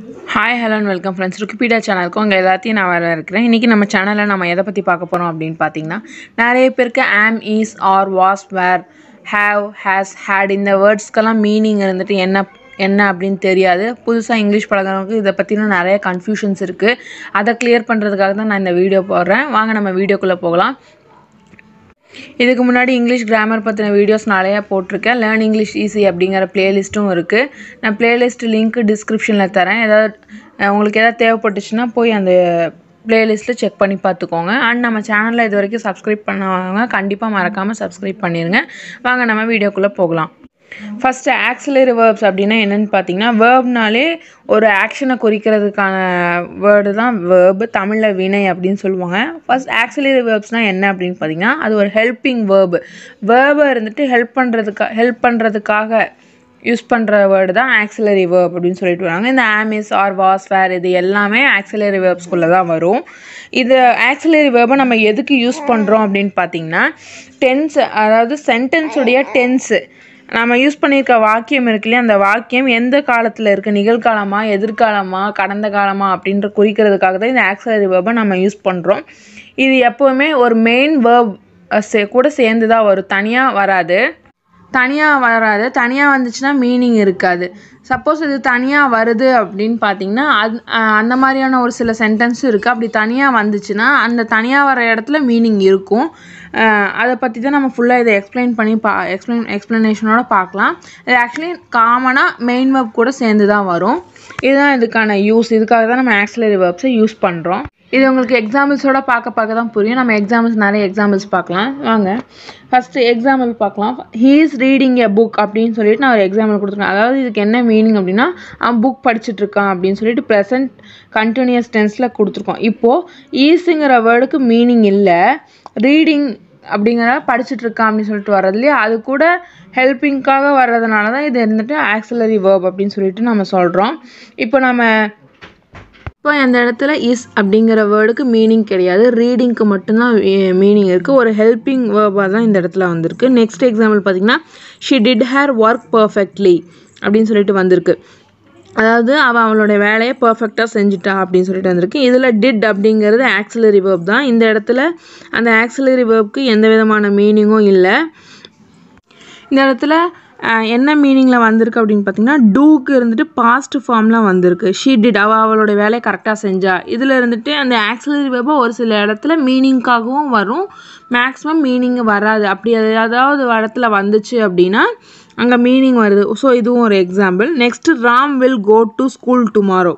hi hello and welcome friends ருக்கிபீடா சேனலுக்கு உங்கள் எல்லாத்தையும் நான் வர இருக்கிறேன் இன்றைக்கி நம்ம சேனலில் நம்ம எதை பற்றி பார்க்க போகிறோம் அப்படின்னு பார்த்தீங்கன்னா நிறைய பேருக்கு am is are was were have has had இந்த வேர்ட்ஸ்க்கெல்லாம் மீனிங் இருந்துட்டு என்ன என்ன அப்படின்னு தெரியாது புதுசாக இங்கிலீஷ் பழகிறவங்களுக்கு இதை பற்றின நிறைய கன்ஃபியூஷன்ஸ் இருக்குது அதை கிளியர் பண்ணுறதுக்காக தான் நான் இந்த வீடியோ போடுறேன் வாங்க நம்ம வீடியோக்குள்ளே போகலாம் இதுக்கு முன்னாடி இங்கிலீஷ் கிராமர் பற்றின வீடியோஸ் நிறையா போட்டிருக்கேன் லேர்ன் இங்கிலீஷ் ஈஸி அப்படிங்கிற பிளேலிஸ்ட்டும் இருக்குது நான் பிளேலிஸ்ட் லிங்க் டிஸ்கிரிப்ஷனில் தரேன் ஏதாவது அஹ் உங்களுக்கு எதாவது தேவைப்பட்டுச்சுன்னா போய் அந்த பிளேலிஸ்ட்டில் செக் பண்ணி பார்த்துக்கோங்க அண்ட் நம்ம சேனலில் இது வரைக்கும் சப்ஸ்கிரைப் பண்ணவங்க கண்டிப்பாக மறக்காமல் சப்ஸ்கிரைப் பண்ணிடுங்க வாங்க நம்ம வீடியோக்குள்ளே போகலாம் ஃபஸ்ட்டு ஆக்சிலரி வேர்ப்ஸ் அப்படின்னா என்னென்னு பார்த்தீங்கன்னா வேர்ப்னாலே ஒரு ஆக்ஷனை குறிக்கிறதுக்கான வேர்டு தான் வேர்பு தமிழில் வினை அப்படின்னு சொல்லுவாங்க ஃபஸ்ட் ஆக்சிலரி வேர்ப்ஸ்னால் என்ன அப்படின்னு பார்த்தீங்கன்னா அது ஒரு ஹெல்பிங் வேர்பு வேர்பை இருந்துட்டு ஹெல்ப் பண்ணுறதுக்கா ஹெல்ப் பண்ணுறதுக்காக யூஸ் பண்ணுற வேர்டு தான் ஆக்சிலரி வேர்ப் அப்படின்னு சொல்லிட்டு வராங்க இந்த ஆமிஸ் ஆர் வாஸ் வேர் இது எல்லாமே ஆக்சிலரி வேர்ப்ஸ்குள்ளே தான் வரும் இது ஆக்சிலரி வேர்பை நம்ம எதுக்கு யூஸ் பண்ணுறோம் அப்படின்னு பார்த்தீங்கன்னா டென்ஸ் அதாவது சென்டென்ஸுடைய டென்ஸு நம்ம யூஸ் பண்ணியிருக்க வாக்கியம் இருக்கு இல்லையா அந்த வாக்கியம் எந்த காலத்தில் இருக்குது நிகழ்காலமா எதிர்காலமா கடந்த காலமா அப்படின்ற குறிக்கிறதுக்காக தான் இந்த ஆக்சிலரி வேர்பை நம்ம யூஸ் பண்ணுறோம் இது எப்போவுமே ஒரு மெயின் வேர்ப் சே கூட சேர்ந்து தான் வரும் தனியாக வராது தனியாக வராது தனியாக வந்துச்சுன்னா மீனிங் இருக்காது சப்போஸ் இது தனியாக வருது அப்படின்னு பார்த்தீங்கன்னா அது அஹ் அந்த மாதிரியான ஒரு சில சென்டென்ஸும் இருக்குது அப்படி தனியாக வந்துச்சுன்னா அந்த தனியாக வர இடத்துல மீனிங் இருக்கும் அஹ் அதை பற்றி தான் நம்ம ஃபுல்லாக இதை எக்ஸ்பிளைன் பண்ணி பா எக்ஸ்பிளைன் எக்ஸ்ப்ளனேஷனோட பார்க்கலாம் இது ஆக்சுவலி காமனாக மெயின் வேர்ப் கூட சேர்ந்து தான் வரும் இதுதான் இதுக்கான யூஸ் இதுக்காக தான் நம்ம ஆக்சிலரி வேர்ப்ஸை யூஸ் பண்ணுறோம் இது உங்களுக்கு எக்ஸாம்பிள்ஸோட பார்க்க பார்க்க தான் புரியும் நம்ம எக்ஸாம்பிள்ஸ் நிறைய எக்ஸாம்பிள்ஸ் பார்க்கலாம் வாங்க ஃபஸ்ட்டு எக்ஸாம்பிள் பார்க்கலாம் he is reading a book அப்படின்னு சொல்லிட்டு நான் ஒரு எக்ஸாம்பிள் கொடுத்துருக்கேன் அதாவது இதுக்கு என்ன மீனிங் அப்படின்னா அவன் புக் படிச்சுட்டு இருக்கான் அப்படின்னு சொல்லிட்டு ப்ரெசன்ட் கண்டினியூஸ் டென்ஸில் கொடுத்துருக்கோம் இப்போது ஈஸுங்கிற வேர்டுக்கு மீனிங் இல்லை ரீடிங் அப்படிங்கிற படிச்சுட்டு இருக்கான் அப்படின்னு சொல்லிட்டு வர்றது இல்லையா அது கூட ஹெல்பிங்காக வர்றதுனால தான் இது இருந்துட்டு ஆக்சிலரி வேர்ப் அப்படின்னு சொல்லிட்டு நம்ம சொல்கிறோம் இப்போ நம்ம இப்போ அந்த இடத்துல இஸ் அப்படிங்கிற வேர்டுக்கு மீனிங் கிடையாது ரீடிங்க்கு மட்டும்தான் மீனிங் இருக்குது ஒரு ஹெல்பிங் வேர்பாக தான் இந்த இடத்துல வந்திருக்கு நெக்ஸ்ட் எக்ஸாம்பிள் பார்த்தீங்கன்னா she did her work perfectly அப்படின்னு சொல்லிட்டு வந்திருக்கு அதாவது அவள் அவளுடைய வேலையை பர்ஃபெக்டாக செஞ்சுட்டா அப்படின்னு சொல்லிட்டு வந்திருக்கு இதில் டிட் அப்படிங்கிறது ஆக்சிலரி வேர்ப் தான் இந்த இடத்துல அந்த ஆக்சிலரி வேர்ப்க்கு எந்த விதமான மீனிங்கும் இல்லை இந்த இடத்துல அஹ், என்ன மீனிங்கில் வந்திருக்கு அப்படின்னு பார்த்தீங்கன்னா டூக்கு இருந்துட்டு பாஸ்ட் ஃபார்மில் வந்திருக்கு ஷீ டிட் அவள் அவளோட வேலையை கரெக்டாக செஞ்சா இதில் இருந்துட்டு அந்த ஆக்சிலரி வேர்பை ஒரு சில இடத்துல மீனிங்காகவும் வரும் மேக்ஸிமம் மீனிங் வராது அப்படி அது ஏதாவது இடத்துல வந்துச்சு அப்படின்னா அங்கே மீனிங் வருது ஸோ இதுவும் ஒரு example next Ram will go to school tomorrow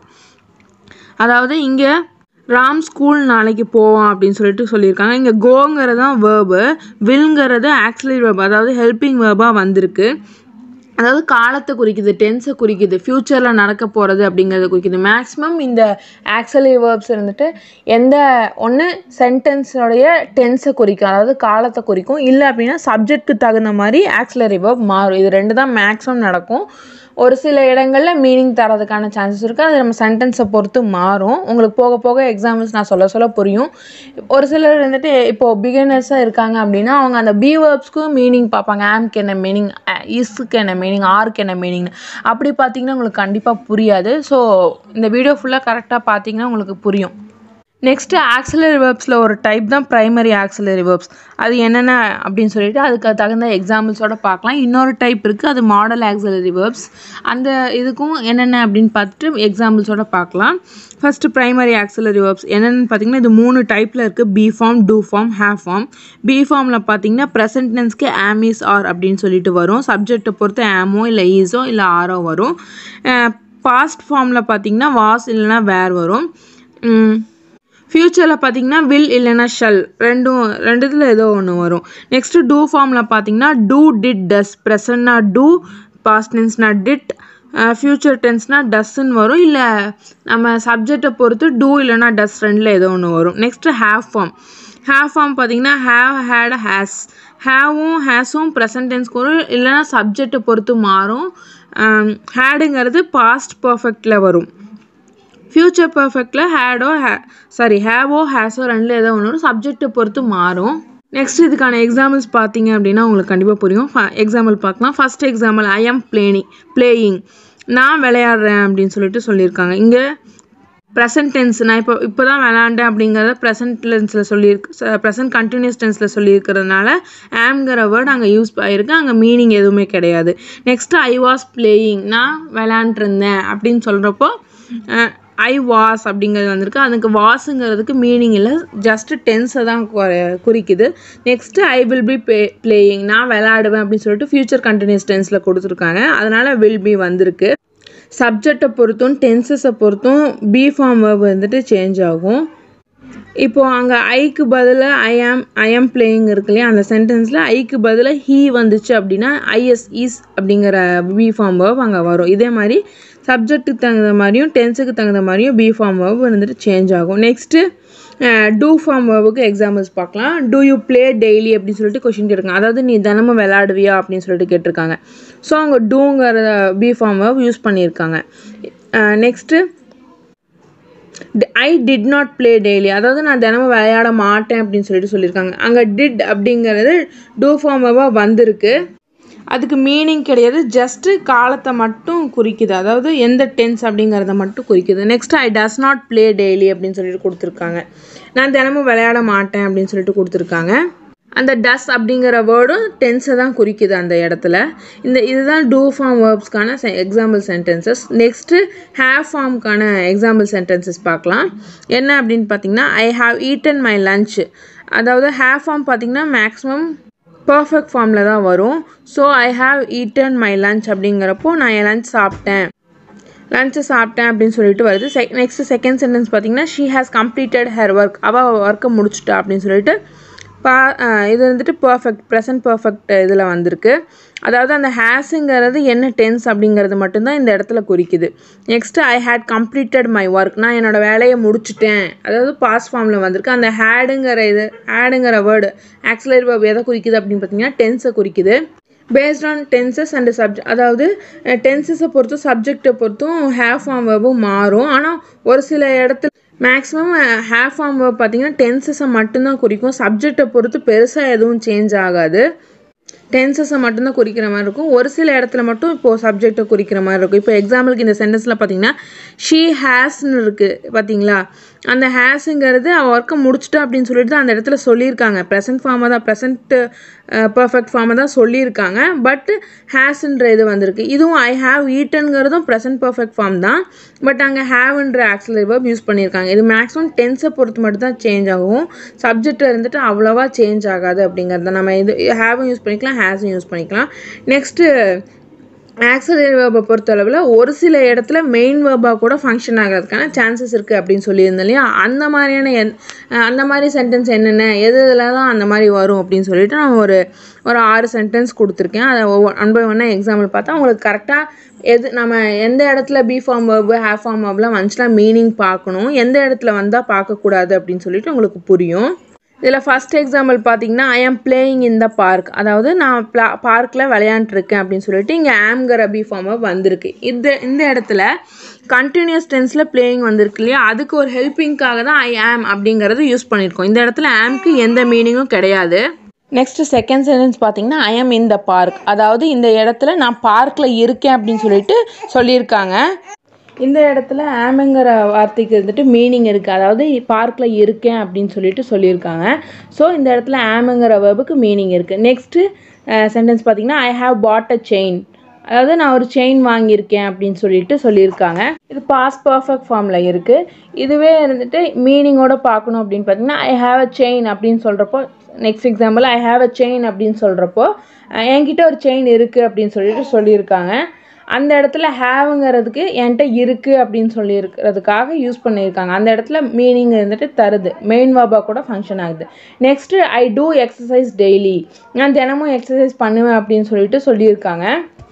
அதாவது இங்கே ராம் ஸ்கூல் நாளைக்கு போவான் அப்படின்னு சொல்லிட்டு சொல்லியிருக்காங்க இங்கே கோங்கிறது தான் வேர்பு வில்ங்கிறது ஆக்சிலரி வேர்பு அதாவது ஹெல்பிங் வேர்பாக வந்திருக்கு அதாவது காலத்தை குறிக்குது டென்ஸை குறிக்குது ஃப்யூச்சரில் நடக்க போகிறது அப்படிங்கிறத குறிக்குது மேக்ஸிமம் இந்த ஆக்சிலரி வேர்ப்ஸ் இருந்துட்டு எந்த ஒன்று சென்டென்ஸோடைய டென்ஸை குறிக்கும் அதாவது காலத்தை குறிக்கும் இல்லை அப்படின்னா சப்ஜெக்ட்டுக்கு தகுந்த மாதிரி ஆக்சிலரி வேர்ப் மாறும் இது ரெண்டு தான் மேக்ஸிமம் நடக்கும் ஒரு சில இடங்களில் மீனிங் தரதுக்கான சான்சஸ் இருக்குது அது நம்ம சென்டென்ஸை பொறுத்து மாறும் உங்களுக்கு போக போக எக்ஸாம்பிள்ஸ் நான் சொல்ல சொல்ல புரியும் ஒரு சிலர் வந்துட்டு இப்போது பிகினர்ஸாக இருக்காங்க அப்படின்னா அவங்க அந்த பி வேர்ப்ஸ்க்கும் மீனிங் பார்ப்பாங்க ஆம்க்கு என்ன மீனிங் இஸ்க்கு என்ன மீனிங் ஆருக்கு என்ன மீனிங்னு அப்படி பார்த்தீங்கன்னா உங்களுக்கு கண்டிப்பாக புரியாது ஸோ இந்த வீடியோ ஃபுல்லாக கரெக்டாக பார்த்தீங்கன்னா உங்களுக்கு புரியும் நெக்ஸ்ட்டு ஆக்சிலரி வேர்ப்ஸில் ஒரு டைப் தான் ப்ரைமரி ஆக்சிலரி வேர்ப்ஸ் அது என்னென்ன அப்படின்னு சொல்லிட்டு அதுக்கு தகுந்த எக்ஸாம்பிள்ஸோட பார்க்கலாம் இன்னொரு டைப் இருக்குது அது மாடல் ஆக்சிலரி வேர்ப்ஸ் அந்த இதுக்கும் என்னென்ன அப்படின்னு பார்த்துட்டு எக்ஸாம்பிள்ஸோட பார்க்கலாம் ஃபஸ்ட்டு ப்ரைமரி ஆக்சிலரி வேர்ப்ஸ் என்னென்னு பார்த்தீங்கன்னா இது மூணு டைப்பில் இருக்குது be form do form have form be ஃபார்மில் பார்த்தீங்கன்னா ப்ரெசன்ட் டென்ஸ்க்கு ஆமிஸ் ஆர் அப்படின்னு சொல்லிட்டு வரும் சப்ஜெக்டை பொறுத்து ஆமோ இல்லை ஈஸோ இல்லை ஆரோ வரும் பாஸ்ட் ஃபார்மில் பார்த்தீங்கன்னா வாஸ் இல்லைன்னா வேர் வரும் ஃப்யூச்சரில் பார்த்தீங்கன்னா வில் இல்லைன்னா ஷல் ரெண்டும் ரெண்டுத்தில் ஏதோ ஒன்று வரும் நெக்ஸ்ட்டு டூ ஃபார்மில் பார்த்தீங்கன்னா டூ டிட் டஸ் ப்ரெசன்ட்னா டூ பாஸ்ட் டென்ஸ்னா டிட் ஃப்யூச்சர் டென்ஸ்னா டஸ்ன்னு வரும் இல்லை நம்ம சப்ஜெக்டை பொறுத்து டூ இல்லைன்னா டஸ் ரெண்டில் ஏதோ ஒன்று வரும் next have form have form பார்த்தீங்கன்னா ஹேவ் ஹேட் ஹேஸ் ஹேவும் ஹேஸும் ப்ரெசன்ட் டென்ஸ்க்கு வரும் இல்லைன்னா சப்ஜெக்டை பொறுத்து மாறும் ஹேடுங்கிறது பாஸ்ட் பர்ஃபெக்டில் வரும் ஃப்யூச்சர் பர்ஃபெக்டில் ஹேடோ ஹே சாரி ஹேவோ ஹேஸோ ரெண்டில் ஏதோ ஒன்று சப்ஜெக்டை பொறுத்து மாறும் நெக்ஸ்ட் இதுக்கான எக்ஸாம்பிள்ஸ் பார்த்தீங்க அப்படின்னா உங்களுக்கு கண்டிப்பாக புரியும் எக்ஸாம்பிள் பார்க்கலாம் ஃபர்ஸ்ட் எக்ஸாம்பிள் ஐ ஆம் பிளேனிங் பிளேயிங் நான் விளையாடுறேன் அப்படின்னு சொல்லிட்டு சொல்லியிருக்காங்க இங்கே ப்ரெசன்ட் டென்ஸ் நான் இப்போ இப்போ தான் விளாண்டேன் அப்படிங்கிறத ப்ரெசன்ட் டென்ஸில் சொல்லியிருக்கு ப்ரெசன்ட் கண்டினியூஸ் டென்ஸில் சொல்லியிருக்கிறதுனால ஆம்ங்கிற வேர்ட் அங்கே யூஸ் ஆகிருக்கு அங்கே மீனிங் எதுவுமே கிடையாது நெக்ஸ்ட்டு ஐ வாஸ் பிளேயிங் நான் விளாண்டுருந்தேன் அப்படின்னு சொல்கிறப்போ ஐ வாஸ் அப்படிங்கிறது வந்திருக்கு அதுக்கு வாஸுங்கிறதுக்கு மீனிங் இல்லை ஜஸ்ட்டு டென்ஸை தான் கு- குறிக்குது next I will be pay playing நான் விளையாடுவேன் அப்படின்னு சொல்லிட்டு ஃப்யூச்சர் கண்டினியூஸ் டென்ஸில் கொடுத்துருக்காங்க அதனால் வில் பி வந்திருக்கு சப்ஜெக்டை பொறுத்தும் டென்சஸை பொறுத்தும் பி ஃபார்ம் வேர்ப் வந்துட்டு சேஞ்ச் ஆகும் இப்போ அங்கே ஐக்கு பதிலாக ஐ ஆம் ஐ ஆம் பிளேயிங் இருக்கு இல்லையா அந்த சென்டென்ஸில் ஐக்கு பதிலாக ஹீ வந்துச்சு அப்படின்னா ஐஎஸ் இஸ் அப்படிங்கிற பி ஃபார்ம் வேர்ப் அங்கே வரும் இதே மாதிரி சப்ஜெக்ட்டுக்கு தகுந்த மாதிரியும் டென்ஸுக்கு தகுந்த மாதிரியும் பி ஃபார்ம் வேர்ப் வந்துட்டு சேஞ்ச் ஆகும் நெக்ஸ்ட்டு டூ ஃபார்ம் வேர்புக்கு எக்ஸாம்பிள்ஸ் பார்க்கலாம் டூ யூ ப்ளே டெய்லி அப்படின்னு சொல்லிட்டு கொஷின் கேட்டிருக்காங்க அதாவது நீ தினமும் விளையாடுவியா அப்படின்னு சொல்லிட்டு கேட்டிருக்காங்க ஸோ அவங்க டூங்கிற பி ஃபார்ம் வேர்ப் யூஸ் பண்ணியிருக்காங்க next I did not play daily அதாவது நான் தினமும் விளையாட மாட்டேன் அப்படின்னு சொல்லிட்டு சொல்லியிருக்காங்க அங்கே டிட் அப்படிங்கிறது டூ ஃபார்மவாக வந்திருக்கு அதுக்கு மீனிங் கிடையாது ஜஸ்ட்டு காலத்தை மட்டும் குறிக்குது அதாவது எந்த டென்ஸ் அப்படிங்கிறத மட்டும் குறிக்குது next I does not play daily அப்படின்னு சொல்லிட்டு கொடுத்துருக்காங்க நான் தினமும் விளையாட மாட்டேன் அப்படின்னு சொல்லிட்டு கொடுத்துருக்காங்க அந்த டஸ் அப்படிங்கிற வேர்டும் டென்ஸை தான் குறிக்குது அந்த இடத்துல இந்த இதுதான் டூ ஃபார்ம் வேர்ப்ஸ்க்கான எக்ஸாம்பிள் சென்டென்சஸ் நெக்ஸ்ட்டு ஹேவ் ஃபார்ம்க்கான எக்ஸாம்பிள் சென்டென்சஸ் பார்க்கலாம் என்ன அப்படின்னு பார்த்தீங்கன்னா I have eaten my lunch அதாவது ஹேவ் ஃபார்ம் பார்த்தீங்கன்னா மேக்ஸிமம் பர்ஃபெக்ட் ஃபார்மில் தான் வரும் so I have eaten my lunch அப்படிங்கிறப்போ நான் என் லஞ்ச் சாப்பிட்டேன் லஞ்சு சாப்பிட்டேன் அப்படின்னு சொல்லிட்டு வருது செக் நெக்ஸ்ட் செகண்ட் சென்டென்ஸ் பார்த்தீங்கன்னா she has completed her work அவள் ஒர்க்கை முடிச்சிட்டா அப்படின்னு சொல்லிட்டு பா அஹ் இது வந்துட்டு பர்ஃபெக்ட் ப்ரெசன்ட் பர்ஃபெக்ட் இதில் வந்திருக்கு அதாவது அந்த ஹேஸுங்கிறது என்ன டென்ஸ் அப்படிங்கிறது மட்டும்தான் இந்த இடத்துல குறிக்குது next I had completed my work நான் என்னோட வேலையை முடிச்சிட்டேன் அதாவது பாஸ் ஃபார்மில் வந்திருக்கு அந்த ஹேடுங்கிற இது ஹேடுங்கிற வேர்டு ஆக்சிலரி verb எதை குறிக்குது அப்படின்னு பார்த்தீங்கன்னா டென்ஸை குறிக்குது based on tenses and subject அதாவது டென்சஸை பொறுத்தும் சப்ஜெக்டை பொறுத்தும் ஹேவ் ஃபார்ம் வேர்பும் மாறும் ஆனால் ஒரு சில இடத்துல மேக்ஸிமம் ஹேவ் ஃபார்ம் வேர்ப் பார்த்தீங்கன்னா டென்சஸை மட்டும்தான் குறிக்கும் சப்ஜெக்டை பொறுத்து பெருசாக எதுவும் சேஞ்ச் ஆகாது டென்சஸை மட்டும்தான் குறிக்கிற மாதிரி இருக்கும் ஒரு சில இடத்துல மட்டும் இப்போது சப்ஜெக்டை குறிக்கிற மாதிரி இருக்கும் இப்போ எக்ஸாம்பிளுக்கு இந்த சென்டென்ஸில் பார்த்தீங்கன்னா ஷீ ஹேஸ்ன்னு இருக்குது பார்த்தீங்களா அந்த ஹேஸுங்கிறது அவள் ஒர்க்கை முடிச்சிட்டா அப்படின்னு சொல்லிட்டு தான் அந்த இடத்துல சொல்லியிருக்காங்க ப்ரெசன்ட் ஃபார்மை தான் ப்ரெசன்ட் பர்ஃபெக்ட் ஃபார்மை தான் சொல்லியிருக்காங்க பட் ஹேஸ்ன்ற இது வந்திருக்கு இதுவும் ஐ ஹாவ் ஈட்டன்ங்கிறதும் ப்ரெசன்ட் பர்ஃபெக்ட் ஃபார்ம் தான் பட் அங்கே ஹேவ்ன்ற ஆக்சிலரி verb யூஸ் பண்ணியிருக்காங்க இது மேக்ஸிமம் டென்ஸை பொறுத்து மட்டும் தான் சேஞ்ச் ஆகும் சப்ஜெக்ட் இருந்துட்டு அவ்வளோவா சேஞ்ச் ஆகாது அப்படிங்கிறத நம்ம இது ஹேவும் யூஸ் பண்ணிக்கலாம் ஹேஸும் யூஸ் பண்ணிக்கலாம் நெக்ஸ்ட்டு ஆக்சிலரி வேர்பை பொறுத்தளவில் ஒரு சில இடத்துல மெயின் வேர்பாக கூட ஃபங்க்ஷன் ஆகிறதுக்கான சான்சஸ் இருக்குது அப்படின்னு சொல்லியிருந்தேன் இல்லையா அந்த மாதிரியான என் அந்த மாதிரி சென்டென்ஸ் என்னென்ன எது இதில் தான் அந்த மாதிரி வரும் அப்படின்னு சொல்லிட்டு நான் ஒரு ஒரு ஆறு சென்டென்ஸ் கொடுத்துருக்கேன் அதை ஒவ்வொரு ஒன் பை ஒன்னாக எக்ஸாம்பிள் பார்த்தா உங்களுக்கு கரெக்டாக எது நம்ம எந்த இடத்துல be form verb have form வேர்ப்லாம் வந்துச்சுன்னா மீனிங் பார்க்கணும் எந்த இடத்துல வந்தால் பார்க்கக்கூடாது அப்படின்னு சொல்லிட்டு உங்களுக்கு புரியும் இதில் ஃபர்ஸ்ட் எக்ஸாம்பிள் பார்த்தீங்கன்னா ஐ ஆம் பிளேயிங் இன் த பார்க் அதாவது நான் பார்க்கில் விளையாண்டுருக்கேன் அப்படின்னு சொல்லிட்டு இங்கே ஆம்கிற பி ஃபார்மாக வந்திருக்கு இந்த இந்த இடத்துல கண்டினியூஸ் டென்ஸில் பிளேயிங் வந்திருக்கு இல்லையா அதுக்கு ஒரு ஹெல்ப்பிங்காக தான் ஐ ஆம் அப்படிங்கிறது யூஸ் பண்ணியிருக்கோம் இந்த இடத்துல ஆம்க்கு எந்த மீனிங்கும் கிடையாது நெக்ஸ்ட் செகண்ட் சென்டென்ஸ் பார்த்தீங்கன்னா I am in the park அதாவது இந்த இடத்துல நான் பார்க்கில் இருக்கேன் அப்படின்னு சொல்லிட்டு சொல்லியிருக்காங்க இந்த இடத்துல ஆமுங்கிற வார்த்தைக்கு வந்துட்டு மீனிங் இருக்குது அதாவது பார்க்கில் இருக்கேன் அப்படின்னு சொல்லிட்டு சொல்லியிருக்காங்க ஸோ இந்த இடத்துல ஆமுங்கிற வேர்புக்கு மீனிங் இருக்குது நெக்ஸ்ட்டு சென்டென்ஸ் பார்த்தீங்கன்னா I have pot a chain அதாவது நான் ஒரு செயின் வாங்கியிருக்கேன் அப்படின்னு சொல்லிட்டு சொல்லியிருக்காங்க இது பாஸ் பர்ஃபெக்ட் ஃபார்மில் இருக்குது இதுவே இருந்துட்டு மீனிங்கோட பார்க்கணும் அப்படின்னு பார்த்தீங்கன்னா ஐ ஹாவ் அ செயின் அப்படின்னு சொல்கிறப்போ next example I have a chain அப்படின்னு சொல்கிறப்போ என்கிட்ட ஒரு செயின் இருக்குது அப்படின்னு சொல்லிட்டு சொல்லியிருக்காங்க அந்த இடத்துல ஹேவுங்கிறதுக்கு என்கிட்ட இருக்குது அப்படின்னு சொல்லியிருக்கிறதுக்காக யூஸ் பண்ணியிருக்காங்க அந்த இடத்துல மீனிங் இருந்துட்டு தருது மெயின் வாபா கூட ஃபங்க்ஷன் ஆகுது next I do exercise daily நான் தினமும் எக்ஸசைஸ் பண்ணுவேன் அப்படின்னு சொல்லிட்டு சொல்லியிருக்காங்க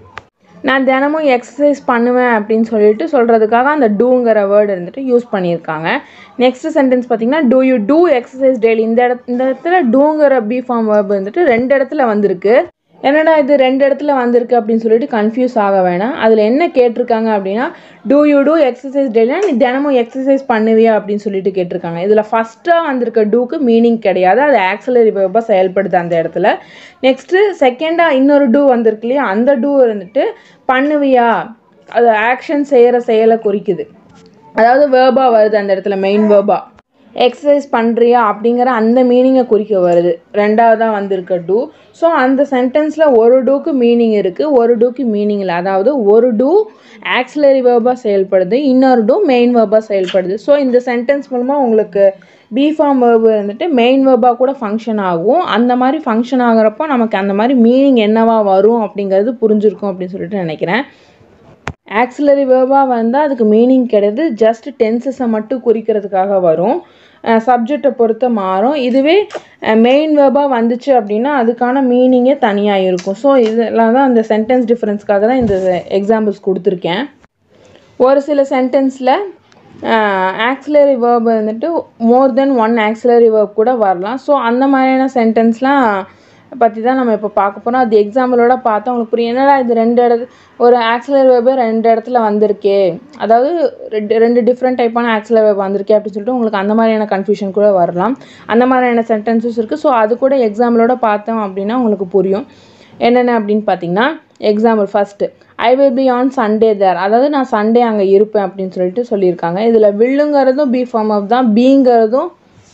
நான் தினமும் எக்ஸசைஸ் பண்ணுவேன் அப்படின்னு சொல்லிட்டு சொல்கிறதுக்காக அந்த டூங்கிற வேர்டு இருந்துட்டு யூஸ் பண்ணியிருக்காங்க நெக்ஸ்ட் சென்டென்ஸ் பார்த்தீங்கன்னா do you do exercise daily இந்த இடத் இந்த இடத்துல டூங்கிற பி ஃபார்ம் வேர்ப் வந்துட்டு ரெண்டு இடத்துல வந்திருக்கு என்னடா இது ரெண்டு இடத்துல வந்திருக்கு அப்படின்னு சொல்லிட்டு கன்ஃபியூஸ் ஆக வேணாம் அதில் என்ன கேட்டிருக்காங்க அப்படின்னா டூ யூ டூ எக்ஸசைஸ் டெய்லினா நீ தினமும் எக்ஸசைஸ் பண்ணுவியா அப்படின்னு சொல்லிட்டு கேட்டிருக்காங்க இதில் ஃபஸ்ட்டாக வந்திருக்க டூக்கு மீனிங் கிடையாது அது ஆக்சலரி வேர்பாக செயல்படுது அந்த இடத்துல நெக்ஸ்ட்டு செகண்டாக இன்னொரு டூ வந்திருக்கு இல்லையா அந்த டூ இருந்துட்டு பண்ணுவியா அது ஆக்ஷன் செய்கிற செயலை குறிக்குது அதாவது வேர்பா வருது அந்த இடத்துல மெயின் வேர்பா எக்ஸசைஸ் பண்ணுறியா அப்படிங்கிற அந்த மீனிங்கை குறிக்க வருது ரெண்டாவதாக வந்திருக்க டூ ஸோ அந்த சென்டென்ஸில் ஒரு டூக்கு மீனிங் இருக்குது ஒரு டூக்கு மீனிங் இல்லை அதாவது ஒரு டூ ஆக்சிலரி வேர்பாக செயல்படுது இன்னொரு டூ மெயின் வேர்பாக செயல்படுது ஸோ இந்த சென்டென்ஸ் மூலமாக உங்களுக்கு பி ஃபார்ம் வேர்பு வந்துட்டு மெயின் வேர்பாக கூட ஃபங்க்ஷன் ஆகும் அந்த மாதிரி ஃபங்க்ஷன் ஆகுறப்போ நமக்கு அந்த மாதிரி மீனிங் என்னவா வரும் அப்படிங்கிறது புரிஞ்சிருக்கும் அப்படின்னு சொல்லிட்டு நினைக்கிறேன் ஆக்சிலரி வேர்பாக வந்தால் அதுக்கு மீனிங் கிடையாது ஜஸ்ட் டென்சஸை மட்டும் குறிக்கிறதுக்காக வரும் சப்ஜெக்டை பொறுத்த மாறும் இதுவே மெயின் வேர்பாக வந்துச்சு அப்படின்னா அதுக்கான மீனிங்கே தனியாக இருக்கும் ஸோ இதெல்லாம் தான் அந்த சென்டென்ஸ் டிஃப்ரென்ஸ்க்காக தான் இந்த எக்ஸாம்பிள்ஸ் கொடுத்துருக்கேன் ஒரு சில சென்டென்ஸில் ஆக்சிலரி வேர்ப் வந்துட்டு more than one auxiliary verb கூட வரலாம் ஸோ அந்த மாதிரியான சென்டென்ஸ்லாம் பற்றி தான் நம்ம இப்போ பார்க்க போகிறோம் அது எக்ஸாம்பிளோட பார்த்தா உங்களுக்கு புரியும் என்னடா இது ரெண்டு இடத்து ஒரு ஆக்சிலர் வேர்பே ரெண்டு இடத்துல வந்திருக்கே அதாவது ரெண்டு ரெண்டு டிஃப்ரெண்ட் டைப்பான ஆக்சிலர் வேர்ப் வந்திருக்கே அப்படின்னு சொல்லிட்டு உங்களுக்கு அந்த மாதிரியான கன்ஃபியூஷன் கூட வரலாம் அந்த மாதிரியான சென்டென்சஸ் இருக்குது ஸோ அது கூட எக்ஸாம்பிளோட பார்த்தோம் அப்படின்னா உங்களுக்கு புரியும் என்னென்ன அப்படின்னு பார்த்தீங்கன்னா example first I will be on Sunday there அதாவது நான் சண்டே அங்கே இருப்பேன் அப்படின்னு சொல்லிட்டு சொல்லியிருக்காங்க இதில் வில்லுங்கிறதும் பி ஃபார்ம் ஆஃப் தான் பீங்கிறதும்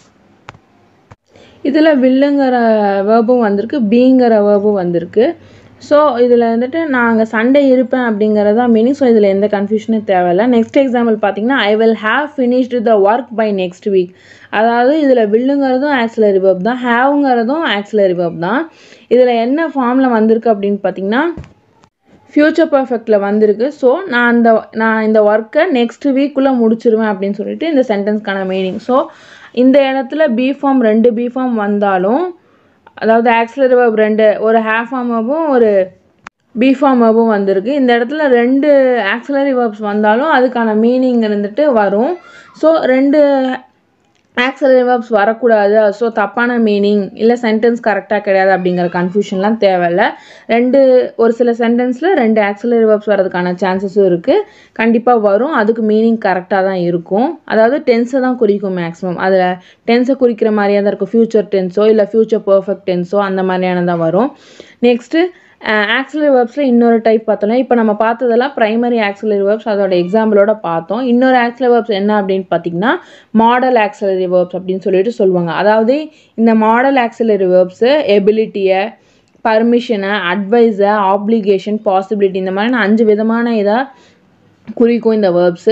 இதில் வில்லுங்கிற வேர்பும் வந்திருக்கு பீங்கிற வேர்பும் வந்திருக்கு ஸோ இதில் வந்துட்டு நான் அங்கே சண்டே இருப்பேன் அப்படிங்கிறது தான் மீனிங் ஸோ இதில் எந்த கன்ஃபியூஷனும் தேவையில்லை நெக்ஸ்ட் எக்ஸாம்பிள் பார்த்தீங்கன்னா I will have finished the work by next week அதாவது இதில் வில்லுங்கிறதும் ஆக்சிலரி வேர்ப் தான் ஹேவுங்கிறதும் ஆக்சிலரி வேர்ப் தான் இதில் என்ன ஃபார்மில் வந்திருக்கு அப்படின்னு பார்த்தீங்கன்னா ஃப்யூச்சர் பர்ஃபெக்டில் வந்திருக்கு ஸோ நான் அந்த நான் இந்த ஒர்க்கை நெக்ஸ்ட் வீக்குள்ளே முடிச்சிருவேன் அப்படின்னு சொல்லிட்டு இந்த சென்டென்ஸ்க்கான மீனிங் ஸோ இந்த இடத்துல பி ஃபார்ம் ரெண்டு பி ஃபார்ம் வந்தாலும் அதாவது ஆக்சிலரி வேர்ப் ரெண்டு ஒரு ஹேஃப் ஃபார்மாகவும் ஒரு பி ஃபார்மாகவும் வந்திருக்கு இந்த இடத்துல ரெண்டு ஆக்சிலரி வேர்ப்ஸ் வந்தாலும் அதுக்கான மீனிங் இருந்துட்டு வரும் ஸோ ரெண்டு ஆக்சிலரி வேர்ப்ஸ் வரக்கூடாது ஸோ தப்பான மீனிங் இல்லை சென்டென்ஸ் கரெக்டாக கிடையாது அப்படிங்கிற கன்ஃபியூஷன்லாம் தேவையில்ல ரெண்டு ஒரு சில சென்டென்ஸில் ரெண்டு ஆக்சிலரி வேர்ப்ஸ் வரதுக்கான சான்சஸும் இருக்குது கண்டிப்பாக வரும் அதுக்கு மீனிங் கரெக்டாக தான் இருக்கும் அதாவது டென்ஸை தான் குறிக்கும் மேக்ஸிமம் அதில் டென்ஸை குறிக்கிற மாதிரியாக தான் இருக்கும் ஃப்யூச்சர் டென்ஸோ இல்லை ஃப்யூச்சர் பர்ஃபெக்ட் டென்ஸோ அந்த மாதிரியான தான் வரும் நெக்ஸ்ட்டு ஆக்சிலரி வேர்ப்ஸில் இன்னொரு டைப் பார்த்தோம்னா இப்போ நம்ம பார்த்ததெல்லாம் ப்ரைமரி ஆக்சிலரி வேர்ப்ஸ் அதோட எக்ஸாம்பிளோட பார்த்தோம் இன்னொரு ஆக்சிலரி வேர்ப்ஸ் என்ன அப்படின்னு பார்த்தீங்கன்னா மாடல் ஆக்சிலரி வேர்ப்ஸ் அப்படின்னு சொல்லிட்டு சொல்லுவாங்க அதாவது இந்த மாடல் ஆக்சிலரி வேர்ப்ஸு எபிலிட்டியை பர்மிஷனை அட்வைஸை ஆப்ளிகேஷன் பாசிபிலிட்டி இந்த மாதிரி அஞ்சு விதமான இதாக குறிக்கும் இந்த வேர்ப்ஸு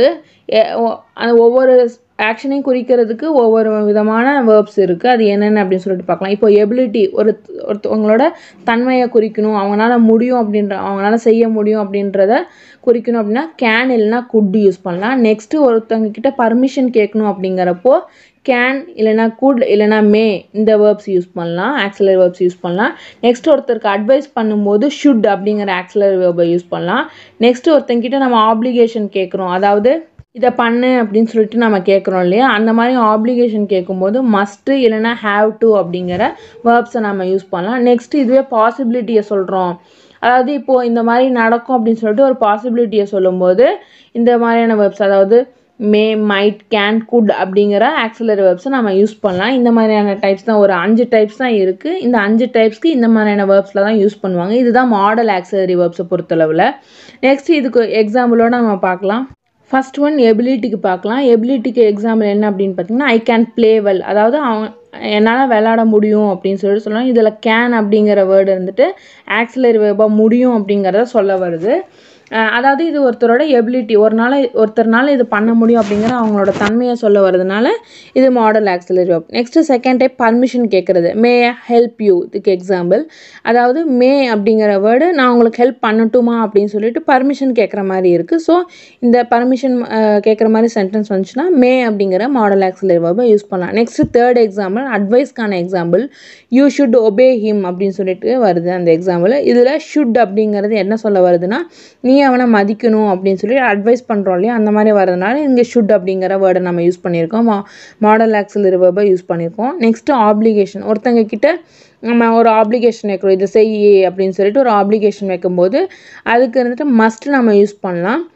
ஒவ்வொரு ஆக்ஷனையும் குறிக்கிறதுக்கு ஒவ்வொரு விதமான வேர்ப்ஸ் இருக்குது அது என்னென்ன அப்படின்னு சொல்லிட்டு பார்க்கலாம் இப்போ எபிலிட்டி ஒரு ஒருத்தவங்களோட தன்மையை குறிக்கணும் அவங்களால முடியும் அப்படின்ற அவங்களால செய்ய முடியும் அப்படின்றத குறிக்கணும் அப்படின்னா கேன் இல்லைனா குட் யூஸ் பண்ணலாம் நெக்ஸ்ட்டு ஒருத்தவங்க கிட்ட பர்மிஷன் கேட்கணும் அப்படிங்கிறப்போ கேன் இல்லைனா குட் இல்லைனா மே இந்த வேர்ப்ஸ் யூஸ் பண்ணலாம் ஆக்சிலரி வேர்ப்ஸ் யூஸ் பண்ணலாம் நெக்ஸ்ட் ஒருத்தருக்கு அட்வைஸ் பண்ணும்போது ஷுட் அப்படிங்கிற ஆக்சிலரி வேர்பை யூஸ் பண்ணலாம் நெக்ஸ்ட் ஒருத்தங்கிட்ட நம்ம ஆப்ளிகேஷன் கேட்குறோம் அதாவது இதை பண்ணு அப்படின்னு சொல்லிட்டு நம்ம கேட்குறோம் இல்லையா அந்த மாதிரி ஆப்ளிகேஷன் கேட்கும்போது மஸ்ட்டு இல்லைனா ஹாவ் டு அப்படிங்கிற வேர்ப்ஸை நம்ம யூஸ் பண்ணலாம் நெக்ஸ்ட் இதுவே பாசிபிலிட்டியை சொல்கிறோம் அதாவது இப்போது இந்த மாதிரி நடக்கும் அப்படின்னு சொல்லிட்டு ஒரு பாசிபிலிட்டியை சொல்லும்போது இந்த மாதிரியான வேர்ப்ஸ் அதாவது மே மைட் கேன் குட் அப்படிங்கிற ஆக்சிலரி வேர்ப்ஸை நம்ம யூஸ் பண்ணலாம் இந்த மாதிரியான டைப்ஸ் தான் ஒரு அஞ்சு டைப்ஸ் தான் இருக்குது இந்த அஞ்சு டைப்ஸ்க்கு இந்த மாதிரியான வேர்ப்ஸில் தான் யூஸ் பண்ணுவாங்க இதுதான் மாடல் ஆக்சிலரி வேர்ப்ஸை பொறுத்தளவில் நெக்ஸ்ட் இதுக்கு எக்ஸாம்பிளோட நம்ம பார்க்கலாம் ஃபஸ்ட் ஒன் எபிலிட்டிக்கு பார்க்கலாம் எபிலிட்டிக்கு எக்ஸாம்பிள் என்ன அப்படின்னு பார்த்தீங்கன்னா ஐ கேன் ப்ளே வெல் அதாவது அவன் என்னால் விளாட முடியும் அப்படின்னு சொல்லிட்டு சொல்லலாம் இதில் கேன் அப்படிங்கிற வேர்டு இருந்துட்டு ஆக்சிலரி வேர்பாக முடியும் அப்படிங்கிறத சொல்ல வருது அதாவது இது ஒருத்தரோட எபிலிட்டி ஒரு நாள் ஒருத்தர்னால இது பண்ண முடியும் அப்படிங்கிற அவங்களோட தன்மையை சொல்ல வரதுனால இது modal auxiliary verb next second type permission கேட்குறது மே ஹெல்ப் யூ இதுக்கு எக்ஸாம்பிள் அதாவது மே அப்படிங்கிற வேர்டு நான் உங்களுக்கு ஹெல்ப் பண்ணட்டுமா அப்படின்னு சொல்லிட்டு பர்மிஷன் கேட்குற மாதிரி இருக்குது ஸோ இந்த பர்மிஷன் கேட்குற மாதிரி சென்டென்ஸ் வந்துச்சுன்னா மே அப்படிங்கிற மாடல் ஆக்சிலரி வேர்பை யூஸ் பண்ணலாம் நெக்ஸ்ட்டு தேர்ட் எக்ஸாம்பிள் அட்வைஸ்க்கான example you should obey him அப்படின்னு சொல்லிட்டு வருது அந்த எக்ஸாம்பிள் இதில் ஷுட் அப்படிங்கிறது என்ன சொல்ல வருதுன்னா நீ அவனை மதிக்கணும் அப்படின்னு சொல்லி அட்வைஸ் பண்ணுறோம் இல்லையா அந்த மாதிரி வரதுனால இங்கே ஷுட் அப்படிங்கிற வேர்டை நம்ம யூஸ் பண்ணியிருக்கோம் மா மாடல் ஆக்சிலரி வேர்பை யூஸ் பண்ணியிருக்கோம் நெக்ஸ்ட்டு ஆப்ளிகேஷன் ஒருத்தங்க கிட்ட நம்ம ஒரு ஆப்ளிகேஷன் வைக்கிறோம் இதை செய் அப்படின்னு சொல்லிட்டு ஒரு ஆப்ளிகேஷன் வைக்கும்போது அதுக்கு இருந்துட்டு மஸ்ட் நம்ம யூஸ் பண்ணலாம்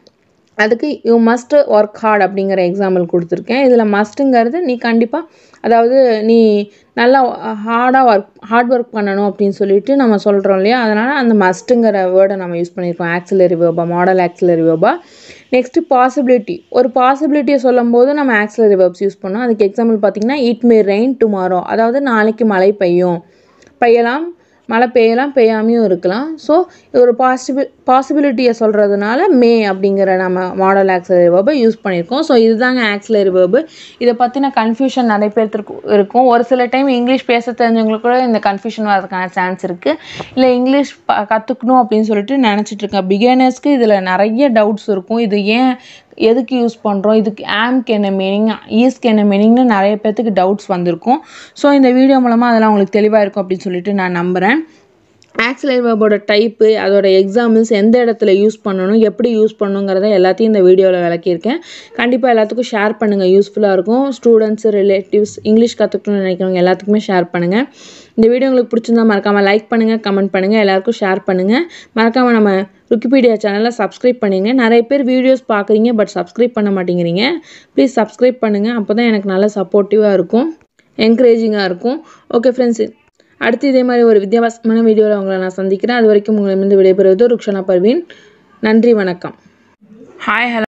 அதுக்கு யூ மஸ்ட் ஒர்க் ஹார்ட் அப்படிங்கிற எக்ஸாம்பிள் கொடுத்துருக்கேன் இதில் மஸ்ட்டுங்கிறது நீ கண்டிப்பாக அதாவது நீ நல்லா ஹார்டாக ஒர்க் ஹார்ட் ஒர்க் பண்ணணும் அப்படின்னு சொல்லிட்டு நம்ம சொல்கிறோம் இல்லையா அதனால் அந்த மஸ்ட்டுங்கிற வேர்டை நம்ம யூஸ் பண்ணியிருக்கோம் ஆக்சிலரி வேர்பா மாடல் ஆக்சிலரி வேர்பா நெக்ஸ்ட்டு பாசிபிலிட்டி ஒரு பாசிபிலிட்டியை சொல்லும் போது நம்ம ஆக்சிலரி வேர்ப்ஸ் யூஸ் பண்ணோம் அதுக்கு எக்ஸாம்பிள் பார்த்தீங்கன்னா இட் மே ரெயின் டுமாரோ அதாவது நாளைக்கு மழை பெய்யும் பெய்யலாம் மழை பெய்யலாம் பெய்யாமையும் இருக்கலாம் ஸோ ஒரு பாசிபிள் பாசிபிலிட்டியை சொல்கிறதுனால மே அப்படிங்கிற நம்ம மாடல் ஆக்சிலரி வேர்பை யூஸ் பண்ணியிருக்கோம் ஸோ இதுதாங்க ஆக்சிலரி வேர்பு இதை பற்றின கன்ஃபியூஷன் நிறைய பேர்த்துக்கு இருக்கும் ஒரு சில டைம் இங்கிலீஷ் பேச தெரிஞ்சவங்களுக்கு கூட இந்த கன்ஃபியூஷன் வரதுக்கான சான்ஸ் இருக்குது இல்லை இங்கிலீஷ் ப கற்றுக்கணும் அப்படின்னு சொல்லிட்டு நினச்சிட்டு இருக்கேன் பிகினர்ஸ்க்கு இதில் நிறைய டவுட்ஸ் இருக்கும் இது ஏன் எதுக்கு யூஸ் பண்ணுறோம் இதுக்கு ஆம்க்கு என்ன மீனிங் ஈஸ்க்கு என்ன மீனிங்னு நிறைய பேர்த்துக்கு டவுட்ஸ் வந்திருக்கும் ஸோ இந்த வீடியோ மூலமாக அதெல்லாம் உங்களுக்கு தெளிவாக இருக்கும் அப்படின்னு சொல்லிட்டு நான் நம்புகிறேன் ஆக்சிலரி வேர்போட டைப்பு அதோட எக்ஸாம்பிள்ஸ் எந்த இடத்துல யூஸ் பண்ணணும் எப்படி யூஸ் பண்ணணுங்கிறத எல்லாத்தையும் இந்த வீடியோவில் விளக்கியிருக்கேன் கண்டிப்பாக எல்லாத்துக்கும் ஷேர் பண்ணுங்கள் யூஸ்ஃபுல்லாக இருக்கும் ஸ்டூடெண்ட்ஸ் ரிலேட்டிவ்ஸ் இங்கிலீஷ் கற்றுக்கணும்னு நினைக்கிறவங்க எல்லாத்துக்குமே ஷேர் பண்ணுங்கள் இந்த வீடியோ உங்களுக்கு பிடிச்சிருந்தா மறக்காமல் லைக் பண்ணுங்கள் கமெண்ட் பண்ணுங்கள் எல்லாருக்கும் ஷேர் பண்ணுங்கள் மறக்காமல் நம்ம விக்கிபீடியா சேனலை சப்ஸ்கிரைப் பண்ணுங்க நிறைய பேர் வீடியோஸ் பார்க்குறீங்க பட் சப்ஸ்கிரைப் பண்ண மாட்டேங்கிறீங்க ப்ளீஸ் சப்ஸ்கிரைப் பண்ணுங்கள் அப்போ தான் எனக்கு நல்ல சப்போர்ட்டிவாக இருக்கும் என்கரேஜிங்காக இருக்கும் ஓகே ஃப்ரெண்ட்ஸ் அடுத்து இதே மாதிரி ஒரு வித்தியாசமான வீடியோவில் உங்களை நான் சந்திக்கிறேன் அது வரைக்கும் உங்களிடமிருந்து விடைபெறுவது ருக்ஷனா பர்வீன் நன்றி வணக்கம் ஹாய் ஹலோ